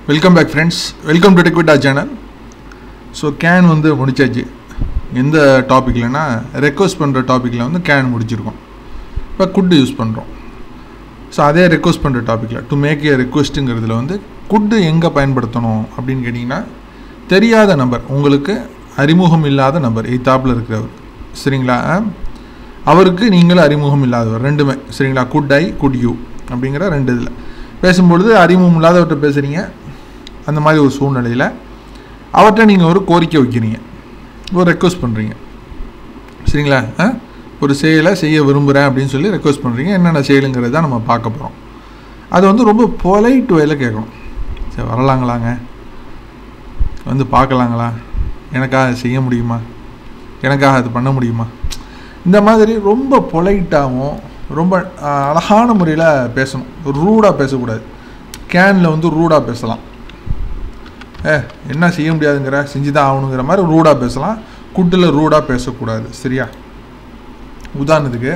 Welcome back friends welcome to Techvitta channel so can வந்து முடிச்சாச்சு எந்த டாப்பிக்லனா ரெக்வஸ்ட் பண்ணுற டாப்பிக்கில் வந்து கேன் முடிச்சிருக்கோம் இப்போ குட் யூஸ் பண்ணுறோம் ஸோ அதே ரெக்வஸ்ட் பண்ணுற டாப்பிக்கில் டு மேக் ஏ ரெக்வஸ்ட்டுங்கிறதுல வந்து குட்டு எங்கே பயன்படுத்தணும் அப்படின்னு கேட்டிங்கன்னா தெரியாத நபர் உங்களுக்கு அறிமுகம் இல்லாத நபர் எய்தாப்பில் இருக்கிறவர் சரிங்களா அவருக்கு நீங்களும் அறிமுகம் இல்லாதவர் ரெண்டுமே சரிங்களா குட் ஐ குட் யூ அப்படிங்கிற ரெண்டு இதில் பேசும்பொழுது அறிமுகம் இல்லாதவர்கிட்ட பேசுகிறீங்க அந்த மாதிரி ஒரு சூழ்நிலையில் அவர்கிட்ட நீங்கள் ஒரு கோரிக்கை வைக்கிறீங்க ஒரு ரெக்வஸ்ட் பண்ணுறீங்க சரிங்களா ஆ ஒரு செயலை செய்ய விரும்புகிறேன் அப்படின்னு சொல்லி ரெக்வஸ்ட் பண்ணுறீங்க என்னென்ன செயலுங்கிறது தான் நம்ம பார்க்க போகிறோம் அது வந்து ரொம்ப பொலைட் வேல கேட்கணும் சரி வரலாங்களாங்க வந்து பார்க்கலாங்களா எனக்காக செய்ய முடியுமா எனக்காக அது பண்ண முடியுமா இந்த மாதிரி ரொம்ப பொலைட்டாகவும் ரொம்ப ஆஹ், அழகான முறையில் பேசணும் ரூடாக பேசக்கூடாது கேனில் வந்து ரூடாக பேசலாம் ஏ என்ன செய்ய முடியாதுங்கிற செஞ்சு தான் ஆகணுங்கிற மாதிரி ரூடாக பேசலாம் குட்டில் ரூடாக பேசக்கூடாது சரியா உதாரணத்துக்கு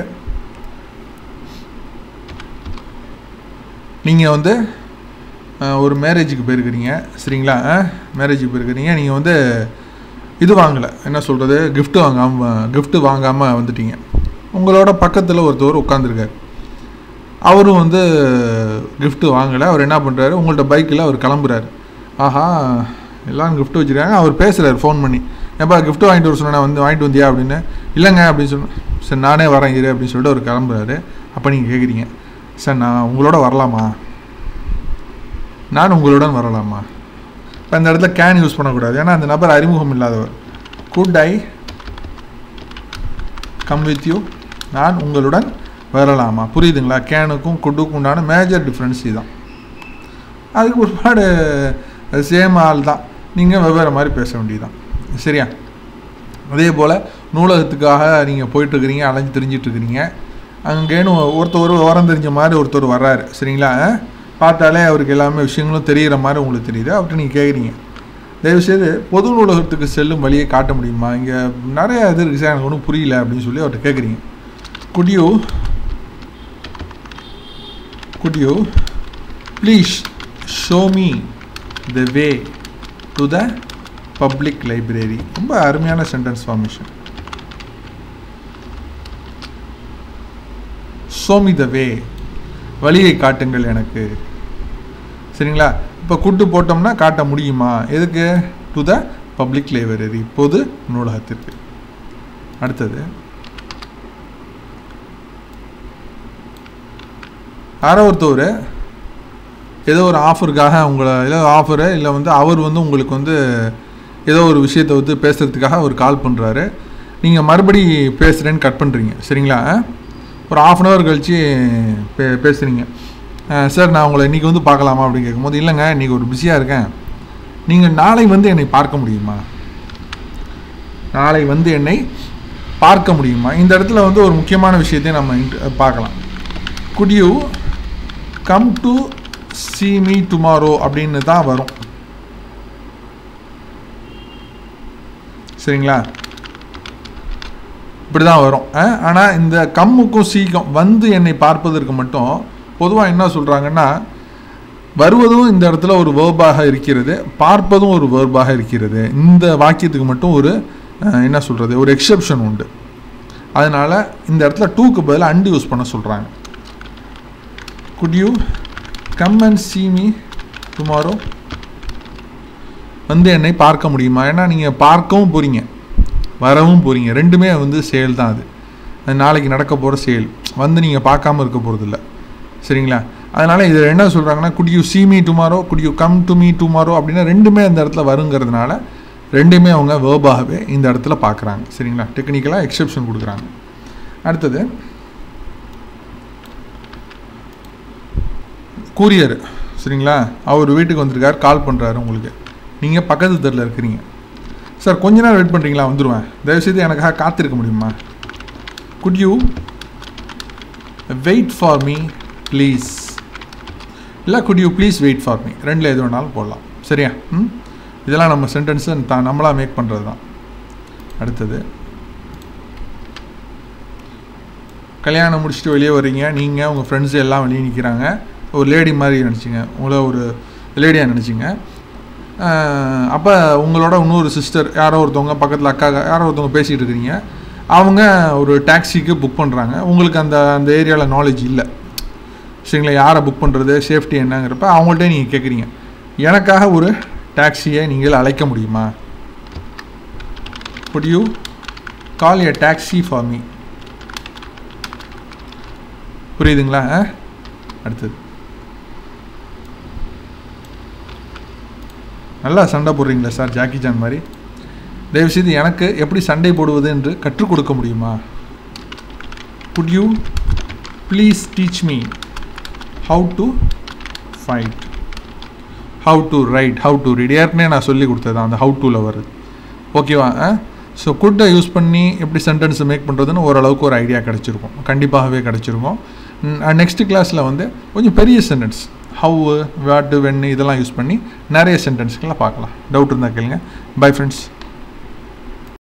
நீங்கள் வந்து அஹ், ஒரு மேரேஜுக்கு போயிருக்கிறீங்க சரிங்களா மேரேஜுக்கு போயிருக்கிறீங்க நீங்கள் வந்து இது வாங்கலை என்ன சொல்கிறது gift வாங்காமல் gift வாங்காமல் வந்துட்டீங்க உங்களோட பக்கத்தில் ஒருத்தவர் உட்காந்துருக்காரு அவரும் வந்து gift வாங்கலை அவர் என்ன பண்ணுறாரு உங்கள்ட்ட பைக்கில் அவர் கிளம்புறாரு ஆஹா எல்லாம் gift வச்சுருக்காங்க அவர் பேசுகிறார் ஃபோன் பண்ணி ஏப்பா gift வாங்கிட்டு வர சொன்னேன் வந்து வாங்கிட்டு வந்தியா அப்படின்னு இல்லைங்க அப்படின்னு சொன்னேன் சரி நானே வரேன் இரு அப்படின்னு சொல்லிட்டு அவர் கிளம்புறாரு அப்போ நீங்கள் கேட்குறீங்க சார் நான் உங்களோட வரலாமா நான் உங்களுடன் வரலாமா இப்போ இந்த இடத்துல கேன் யூஸ் பண்ணக்கூடாது ஏன்னா அந்த நபர் அறிமுகம் இல்லாதவர் could I come with you நான் உங்களுடன் வரலாமா புரியுதுங்களா கேனுக்கும் குட்டுக்கும் உண்டான மேஜர் டிஃப்ரென்ஸ் இதுதான் அதுக்கு ஒருபாடு சேம் ஆள் தான் நீங்கள் வெவ்வேறு மாதிரி பேச வேண்டியதுதான் சரியா அதே போல் நூலகத்துக்காக நீங்கள் போயிட்டுருக்கிறீங்க அலைஞ்சு தெரிஞ்சிட்ருக்கிறீங்க அங்கேன்னு ஒருத்தர் ஒரு ஓரம் தெரிஞ்ச மாதிரி ஒருத்தர் வர்றாரு சரிங்களா அஹ்? பார்த்தாலே அவருக்கு எல்லாமே விஷயங்களும் தெரிகிற மாதிரி உங்களுக்கு தெரியுது அவர்கிட்ட நீங்கள் கேட்குறீங்க தயவுசெய்து பொது நூலகத்துக்கு செல்லும் வழியை காட்ட முடியுமா இங்கே நிறைய இது இருக்குது சார் எனக்கு ஒன்றும் புரியல அப்படின்னு சொல்லி அவர்கிட்ட கேட்குறீங்க குடியூ could you please show me the way to the public library ரொம்ப அருமையான sentence formation show me the way வழியை காட்டுங்கள் எனக்கு சரிங்களா இப்போ குட்டு போட்டோம்னா காட்ட முடியுமா எதுக்கு டு த பப்ளிக் லைப்ரரி பொது நூலகத்திற்கு அடுத்தது யாரோ ஒருத்தவர் ஏதோ ஒரு ஆஃபருக்காக உங்களை ஏதோ ஆஃபரு இல்லை வந்து அவர் வந்து உங்களுக்கு வந்து ஏதோ ஒரு விஷயத்தை வந்து பேசுகிறதுக்காக அவர் கால் பண்ணுறாரு நீங்கள் மறுபடி பேசுகிறேன்னு கட் பண்ணுறீங்க சரிங்களா ஒரு ஆஃப் அன் ஹவர் கழித்து பே பேசுகிறீங்க சார் நான் உங்களை இன்றைக்கி வந்து பார்க்கலாமா அப்படின்னு கேட்கும்போது இல்லைங்க இன்றைக்கி ஒரு பிஸியாக இருக்கேன் நீங்கள் நாளை வந்து என்னை பார்க்க முடியுமா நாளை வந்து என்னை பார்க்க முடியுமா இந்த இடத்துல வந்து ஒரு முக்கியமான விஷயத்தையும் நம்ம இன்ட்- பார்க்கலாம் could you come to see me tomorrow அப்படின்னு தான் வரும் சரிங்களா இப்படி தான் வரும் ஆனால் இந்த கம்முக்கும் சீக்கும் வந்து என்னை பார்ப்பதற்கு மட்டும் பொதுவாக என்ன சொல்கிறாங்கன்னா வருவதும் இந்த இடத்துல ஒரு வேர்பாக இருக்கிறது பார்ப்பதும் ஒரு வேர்பாக இருக்கிறது இந்த வாக்கியத்துக்கு மட்டும் ஒரு அஹ், என்ன சொல்கிறது ஒரு எக்ஸெப்ஷன் உண்டு அதனால் இந்த இடத்துல டூக்கு பதிலா அண்டு யூஸ் பண்ண சொல்கிறாங்க could you come and see me tomorrow வந்து என்னை பார்க்க முடியுமா ஏன்னா நீங்கள் பார்க்கவும் போகிறீங்க வரவும் போகிறீங்க ரெண்டுமே வந்து செயல் தான் அது அது நாளைக்கு நடக்க போகிற செயல் வந்து நீங்கள் பார்க்காம இருக்க போகிறதில்ல சரிங்களா அதனால் இதில் என்ன சொல்கிறாங்கன்னா could you see me tomorrow could you come to me tomorrow அப்படின்னா ரெண்டுமே அந்த இடத்துல வருங்கிறதுனால ரெண்டுமே அவங்க வேர்பாகவே இந்த இடத்துல பார்க்குறாங்க சரிங்களா டெக்னிக்கலாக எக்ஸெப்ஷன் கொடுக்குறாங்க அடுத்தது கூரியர் சரிங்களா அவர் வீட்டுக்கு வந்திருக்கார் கால் பண்ணுறாரு உங்களுக்கு நீங்கள் பக்கத்து தெருவில் இருக்கிறீங்க சார் கொஞ்ச நேரம் வெயிட் பண்ணுறீங்களா வந்துடுவேன் தயவுசெய்து எனக்காக காத்திருக்க முடியுமா could you wait for me please இல்லை could you please wait for me ரெண்டில் எது வேணாலும் போடலாம் சரியா ம் இதெல்லாம் நம்ம சென்டென்ஸை தான் நம்மளாக மேக் பண்ணுறது தான் அடுத்தது கல்யாணம் முடிச்சுட்டு வெளியே வர்றீங்க நீங்கள் உங்கள் ஃப்ரெண்ட்ஸு எல்லாம் வெளியே நிற்கிறாங்க ஒரு லேடி மாதிரி நினச்சிங்க உங்களை ஒரு லேடியாக நினச்சிங்க அப்போ உங்களோட இன்னொரு சிஸ்டர் யாரோ ஒருத்தவங்க பக்கத்தில் அக்கா யாரோ ஒருத்தவங்க பேசிகிட்டு இருக்கிறீங்க அவங்க ஒரு டாக்ஸிக்கு புக் பண்ணுறாங்க உங்களுக்கு அந்த அந்த ஏரியாவில் நாலேஜ் இல்லை சரிங்களா யாரை புக் பண்ணுறது சேஃப்டி என்னங்கிறப்ப அவங்கள்ட்ட நீங்கள் கேட்குறீங்க எனக்காக ஒரு டாக்ஸியை நீங்கள் அழைக்க முடியுமா would you call a taxi for me புரியுதுங்களா ஆ? அடுத்தது நல்லா சண்டை போடுறீங்களா சார் ஜாக்கி ஜான் மாதிரி தயவுசெய்து எனக்கு எப்படி சண்டை போடுவது என்று கற்றுக் கொடுக்க முடியுமா could you please teach me how to fight how to write how to read ஏற்கனவே நான் சொல்லி கொடுத்தது அந்த ஹவு டூவில் வருது ஓகேவா ஸோ குட்டை யூஸ் பண்ணி எப்படி சென்டென்ஸை மேக் பண்ணுறதுன்னு ஓரளவுக்கு ஒரு ஐடியா கிடச்சிருக்கும் கண்டிப்பாகவே கிடச்சிருக்கும் நெக்ஸ்ட் கிளாஸில் வந்து கொஞ்சம் பெரிய சென்டென்ஸ் ஹவு வாட்டு வென்னு இதெல்லாம் யூஸ் பண்ணி நிறைய சென்டென்ஸ்க்கெல்லாம் பார்க்கலாம் டவுட் இருந்தால் கேளுங்க பை ஃப்ரெண்ட்ஸ்